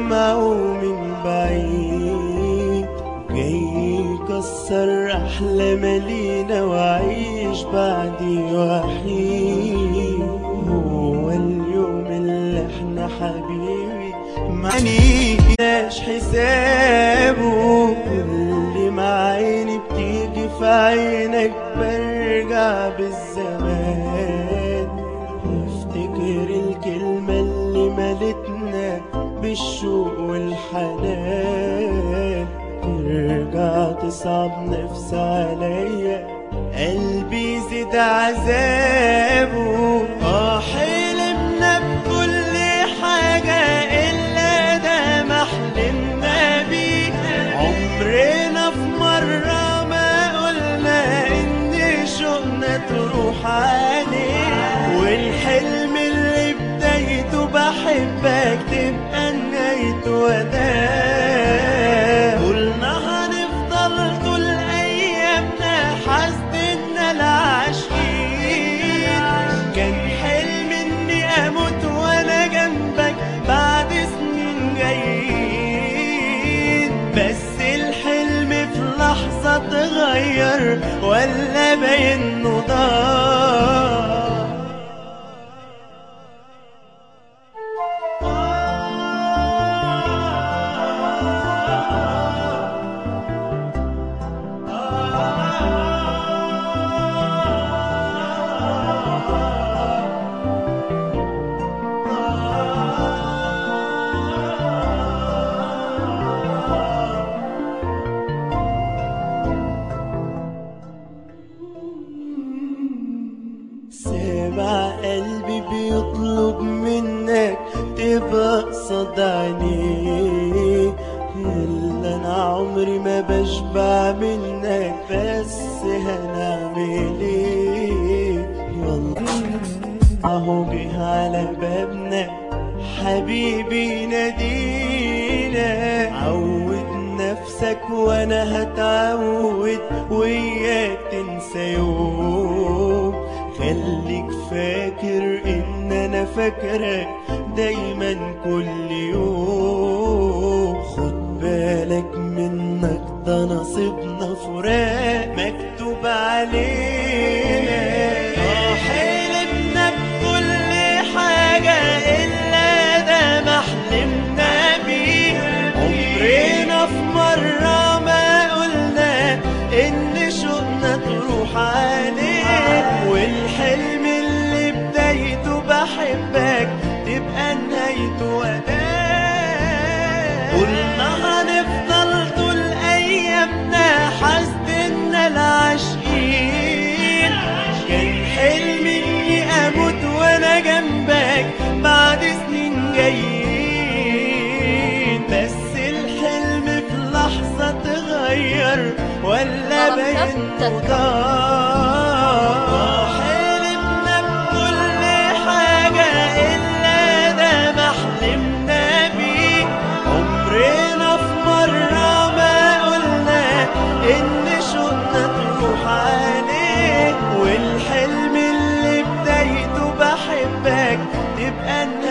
سمعه من بعيد جاي يكسر أحلام لينا وعيش بعدي وحيد هو اليوم اللي احنا حبيبي معنيش حسابه كل ما عيني بتيجي في عينك برجع بالزمان وافتكر الكلمة اللي ملتنا بالشوق والحنان ترجع تصعب نفس عليا قلبي زيد عذابه اه حلمنا بكل حاجة إلا ده ما حلمنا بيه عمرنا في مرة ما قلنا إن شوقنا تروح عليه والحلم اللي بدايته بحبك تبقى نهايته وداع قلنا هنفضل طول أيامنا حاسدنا العاشقين كان حلم إني أموت وأنا جنبك بعد سنين جايين بس الحلم في لحظة اتغير ولا باين إنه ضاع سامع قلبي بيطلب منك تبقى قصاد عينيه إلا أنا عمري ما بشبع منك بس هنعمل إيه يلا أهو جه على بابنا حبيبي نادينا عود نفسك وانا هتعود وياك تنسى يوم خليك فاكر ان انا فاكرك دايما كل يوم خد بالك منك ده نصيبنا فراق مكتوب علينا اه حلمنا بكل حاجة إلا ده ما حلمنا بيه عمرنا في مرة ما قلنا إن شوقنا تروح عليه والحلم اللي بدايته بحبك تبقى نهايته وداع قلنا هنفضل طول أيامنا حاسدنا العاشقين كان حلمي إني أموت وأنا جنبك بعد سنين جايين بس الحلم في لحظة اتغير ولا باين ضاع حلمنا بكل حاجة إلا ده ما حلمنا بيه عمرنا في مرة ما قلنا إن شوقنا تروح عليه والحلم اللي بدايته بحبك تبقى